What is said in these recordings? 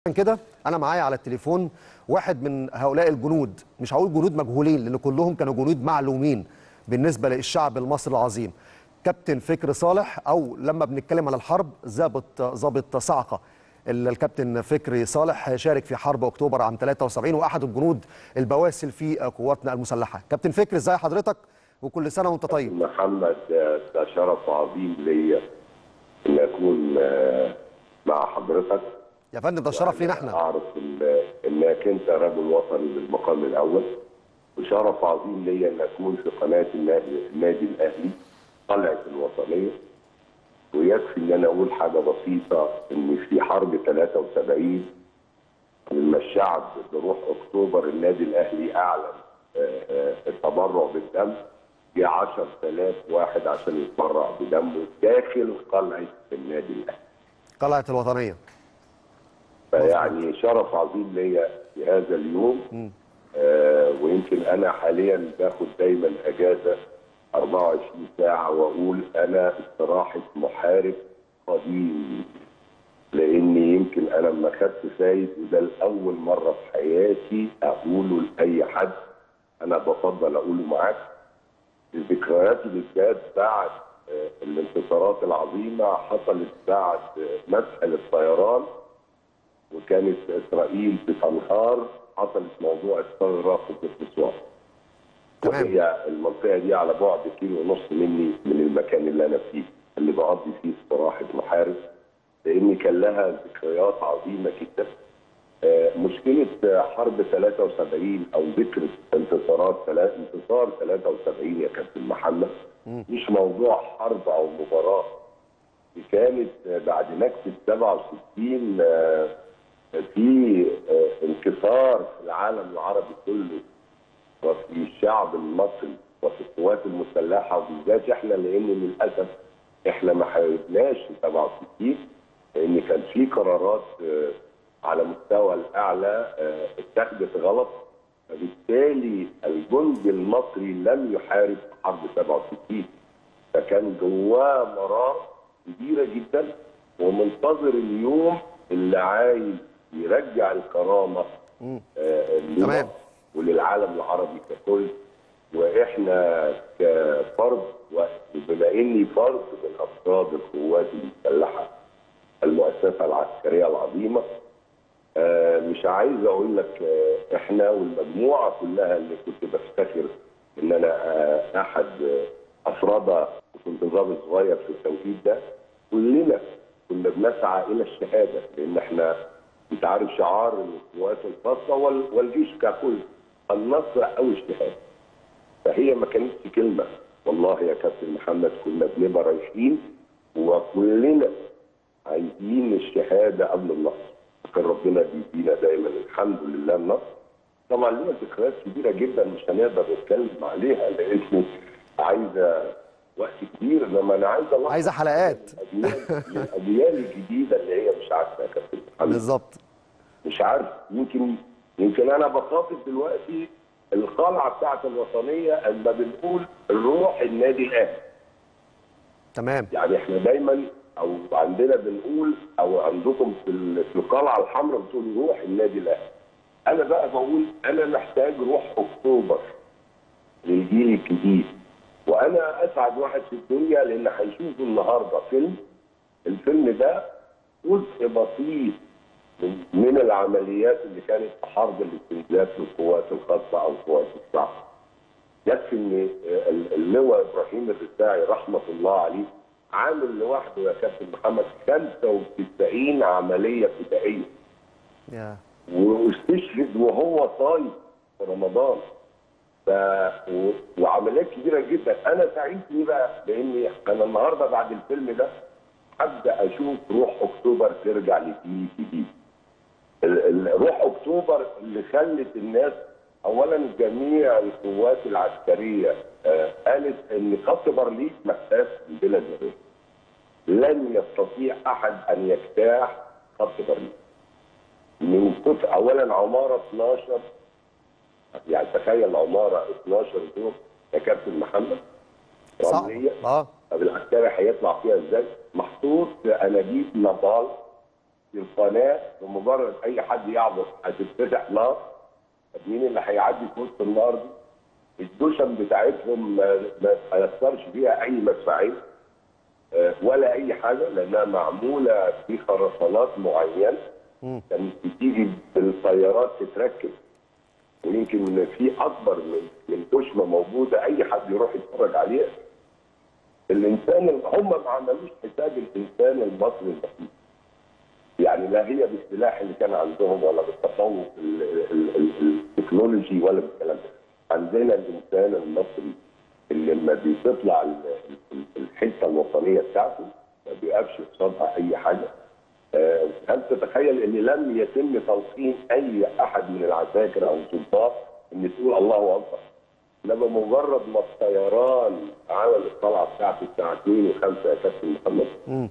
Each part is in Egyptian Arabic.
عشان كده انا معايا على التليفون واحد من هؤلاء الجنود مش هقول جنود مجهولين لان كلهم كانوا جنود معلومين بالنسبه للشعب المصري العظيم كابتن فكر صالح او لما بنتكلم على الحرب ضابط ضابط صعقه ال- الكابتن فكري صالح شارك في حرب اكتوبر عام 73 واحد الجنود البواسل في قواتنا المسلحه كابتن فكري ازاي حضرتك وكل سنه وانت طيب محمد آه، ده شرف عظيم ليا ان اكون آه، مع حضرتك يا فندم ده شرف لينا احنا اعرف ال- انك انت رجل وطني بالمقام الاول وشرف عظيم ليا ان اكون في قناه النادي, النادي الاهلي قلعه الوطنيه ويكفي ان انا اقول حاجه بسيطه ان في حرب 73 لما الشعب بروح اكتوبر النادي الاهلي اعلن آه، آه، التبرع بالدم جه 10000 واحد عشان يتبرع بدمه داخل قلعه النادي الاهلي قلعه الوطنيه فيعني شرف عظيم ليا في هذا اليوم آه ويمكن انا حاليا باخد دايما اجازه 24 ساعه واقول انا استراحه محارب قديم لاني يمكن انا لما خدت فايد وده لاول مره في حياتي اقوله لاي حد انا بفضل اقوله معاك ذكرياتي بالذات بعد آه، الانتصارات العظيمه حصلت بعد آه، مسألة الطيران وكانت اسرائيل بتنهار حصلت موضوع الثغره في الاسوان تمام. وهي المنطقه دي على بعد كيلو ونص مني من المكان اللي انا فيه اللي بقضي فيه استراحه محارب لان كان لها ذكريات عظيمه جدا آه، مشكله آه، حرب 73 او ذكرى انتصارات ثلاث انتصار 73 يا كابتن محمد مش موضوع حرب او مباراه دي كانت آه، بعد نكسه 67 آه، في آه، انكسار في العالم العربي كله وفي الشعب المصري وفي القوات المسلحه وبالذات احنا لان للاسف احنا ما حاربناش في 67 لان كان في قرارات آه، على مستوى الاعلى آه، اتخذت غلط فبالتالي الجندي المصري لم يحارب في حرب 67 فكان جواه مرار كبيره جدا ومنتظر اليوم اللي عايز يرجع الكرامه آه، لمصر تمام. وللعالم العربي ككل واحنا كفرد وبما اني فرد من افراد القوات المسلحه المؤسسه العسكريه العظيمه آه، مش عايز اقول لك آه، احنا والمجموعه كلها اللي كنت بفتخر ان انا آه، احد آه، افرادها وكنت ضابط صغير في التوقيت ده كلنا كنا بنسعى الى الشهاده لان احنا انت عارف شعار القوات الخاصه وال- والجيش ككل النصر او الشهاده فهي ما كانتش كلمه والله يا كابتن محمد كنا بنبقى رايحين وكلنا عايزين الشهاده قبل النصر كان ربنا بيدينا دايما الحمد لله النصر طبعا لينا ذكريات كبيره جدا مش هنقدر نتكلم عليها لانه عايزه وقت كبير انما انا عايز الله عايزه حلقات الاجيال الاجيال الجديده اللي هي مش عارفه يا كابتن محمد بالظبط مش عارف يمكن يمكن انا بخاطب دلوقتي القلعه بتاعت الوطنيه اما بنقول الروح النادي الاهلي تمام يعني احنا دايما او عندنا بنقول او عندكم في ال- في القلعه الحمراء بتقولوا روح النادي الاهلي انا بقى بقول انا محتاج روح اكتوبر للجيل الجديد وانا اسعد واحد في الدنيا لان هيشوفوا النهارده فيلم الفيلم ده جزء بسيط من- من العمليات اللي كانت في حرب الاستنزاف للقوات الخاصه او قوات الشعب. يكفي ان ال- اللواء ابراهيم الرفاعي رحمه الله عليه عامل لوحده يا كابتن محمد 95 عمليه فدائيه يا واستشهد وهو طايف في رمضان ف و... وعمليات كبيره جدا انا سعيد ليه بقى؟ لاني انا النهارده بعد الفيلم ده هبدا اشوف روح اكتوبر ترجع لجيل جديد. ال... ال... روح اكتوبر اللي خلت الناس اولا جميع القوات العسكريه آه قالت ان خط بارليف محتاج بلا جبهه. لن يستطيع احد ان يجتاح خط بارليف. من كتر اولا عماره 12 يعني تخيل عماره 12 دور يا كابتن محمد صعب رمليه اه طب العسكري هيطلع فيها ازاي؟ محطوط في انابيب نضال في القناه بمجرد اي حد يعبر هتتفتح نار طب مين اللي هيعدي في وسط النار دي؟ الدشم بتاعتهم ما ما تاثرش فيها اي مدفعيه آه، ولا اي حاجه لانها معموله في خرسانات معينه كانت بتيجي بالطيارات تتركب ويمكن في اكبر من من دشمه موجوده اي حد يروح يتفرج عليها الانسان هم ما عملوش حساب الانسان المصري البسيط يعني لا هي بالسلاح اللي كان عندهم ولا بالتفوق ال- ال- ال- التكنولوجي ولا بالكلام ده عندنا الانسان المصري اللي لما بتطلع ال- ال- الحته الوطنيه بتاعته ما بيقفش قصادها اي حاجه آه، هل تتخيل ان لم يتم تلقين اي احد من العساكر او السلطات ان تقول الله اكبر لما مجرد ما الطيران عمل الطلعه بتاعته الساعه 2 و5 يا كابتن محمد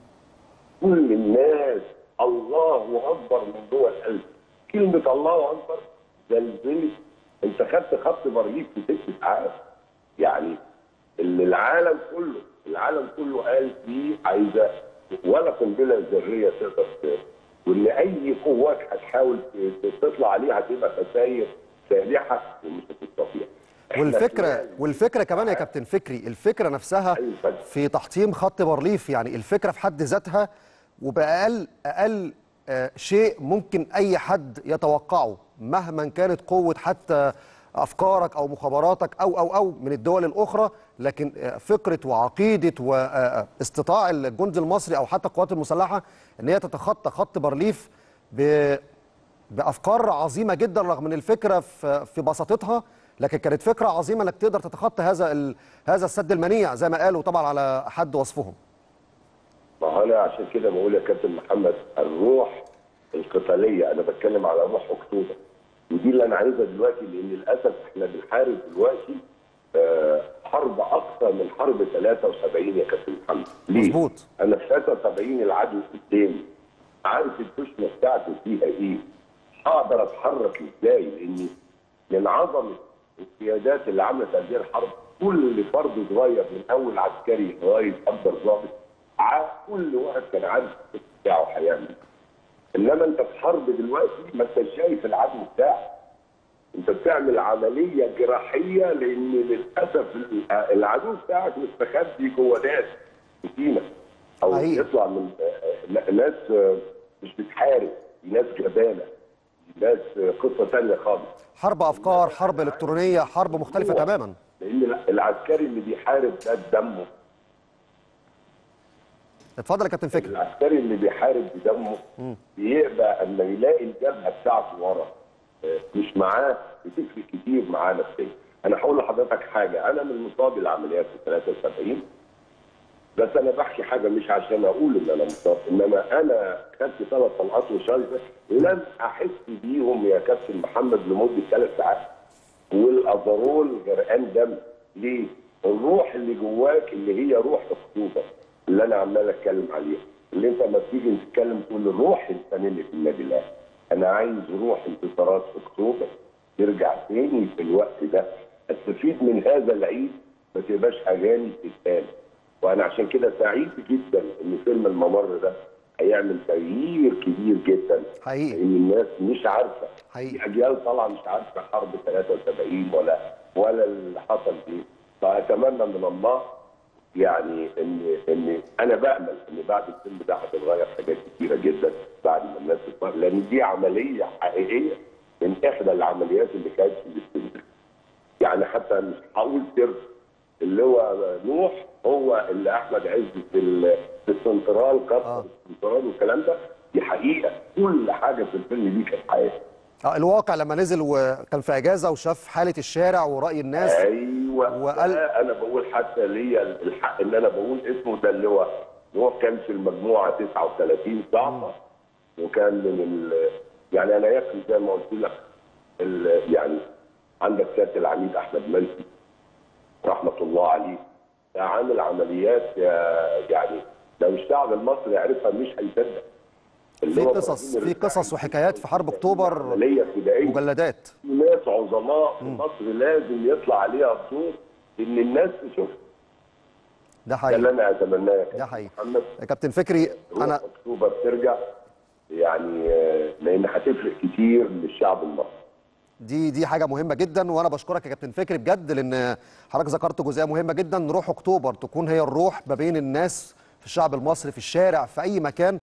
كل الناس الله اكبر من جوه القلب كلمه الله اكبر زلزلت انت خدت خط برليف في ست ساعات يعني اللي العالم كله العالم كله قال فيه عايزه ولا قنبله ذريه تقدر ت- وان اي قوات هتحاول ت- ت- تطلع عليها هتبقى خسائر سالحه ومش هتستطيع إحنا والفكره خلال- والفكره كمان يا كابتن فكري الفكره نفسها أيوة فندم. في تحطيم خط بارليف يعني الفكره في حد ذاتها وباقل اقل آه، شيء ممكن اي حد يتوقعه مهما كانت قوه حتى افكارك او مخابراتك او او او من الدول الاخرى لكن آه، فكره وعقيده واستطاع الجند المصري او حتى القوات المسلحه ان هي تتخطى خط بارليف ب بافكار عظيمه جدا رغم ان الفكره في في بساطتها لكن كانت فكره عظيمه انك تقدر تتخطى هذا ال... هذا السد المنيع زي ما قالوا طبعا على حد وصفهم ما هو انا عشان كده بقول يا كابتن محمد الروح القتاليه انا بتكلم على روح اكتوبر ودي اللي انا عايزها دلوقتي لان للاسف احنا بنحارب دلوقتي آه، حرب اكثر من حرب 73 يا كابتن محمد ليه؟ مظبوط. انا في 73 العدو قدامي عارف الدشمه بتاعته فيها ايه؟ هقدر اتحرك ازاي؟ لاني من عظمه القيادات اللي عملت هذه الحرب كل فرد صغير من اول عسكري لغايه اكبر ضابط ع- كل واحد كان عارف الخط بتاعه هيعمل إيه. انما انت في حرب دلوقتي ما انت شايف العدو بتاعك انت بتعمل عمليه جراحيه لان للاسف ال- العدو بتاعك مستخبي جوه ناس سكينه او حقيقي. يطلع من آه، آه، ناس آه، مش بتحارب دي ناس جبانه دي ناس آه، قصه ثانيه خالص حرب افكار حرب الكترونيه حرب مختلفه هو- تماما لان الع- العسكري اللي بيحارب ده دمه اتفضل يا كابتن فكري العسكري اللي بيحارب بدمه بيبقى اما يلاقي الجبهه بتاعته ورا آه، مش معاه بتفرق كتير معاه نفسيا انا هقول لحضرتك حاجه انا من مصاب العمليات في 73 بس انا بحكي حاجه مش عشان اقول ان انا مصاب انما انا خدت ثلاث طلقات وشايفه لم احس بيهم يا كابتن محمد لمده ثلاث ساعات والافرول غرقان دم ليه؟ الروح اللي جواك اللي هي روح اكتوبر اللي انا عمال اتكلم عليها اللي انت لما تيجي تتكلم تقول الروح الانسان اللي في النادي الاهلي انا عايز روح انتصارات اكتوبر ترجع تاني في الوقت ده استفيد من هذا العيد ما تبقاش اغاني تتقال وانا عشان كده سعيد جدا ان فيلم الممر ده هيعمل تغيير كبير جدا حقيقي. ان الناس مش عارفه حقيقي. في اجيال طالعه مش عارفه حرب 73 ولا ولا اللي حصل فيه فاتمنى من الله يعني ان ان انا بامل ان بعد الفيلم ده هتتغير حاجات كتيره جدا بعد ما الناس تتفرج لان دي عمليه حقيقيه من احدى العمليات اللي كانت في الاستنزاف يعني حتى مش هقول سر اللي هو نوح هو اللي احمد عز في ال- في السنترال كسر آه. السنترال والكلام ده دي حقيقه كل حاجه في الفيلم دي كانت حقيقه آه، الواقع لما نزل وكان في اجازه وشاف حاله الشارع وراي الناس ايوه وقال- ده انا بقول حتى ليا الحق ان انا بقول اسمه ده اللي هو هو كان في المجموعه 39 صعبه وكان من ال يعني انا يكفي زي ما قلت لك ال- يعني عندك سياده العميد احمد منسي رحمه الله عليه ده عامل عمليات يا- يعني لو الشعب المصري يعرفها مش هيصدق اللي في هو قصص إبراهيم في قصص الرفاعي. وحكايات في حرب اكتوبر عمليه فدائيه مجلدات في ناس عظماء في مصر لازم يطلع عليها الدور ان الناس تشوف ده ده اللي حقيقي انا اتمناه يا كابتن ده حقيقي محمد يا كابتن فكري روح انا اكتوبر ترجع يعني آه، لان هتفرق كتير للشعب المصري دي دي حاجه مهمه جدا وانا بشكرك يا كابتن فكري بجد لان حضرتك ذكرت جزئيه مهمه جدا روح اكتوبر تكون هي الروح ما بين الناس في الشعب المصري في الشارع في اي مكان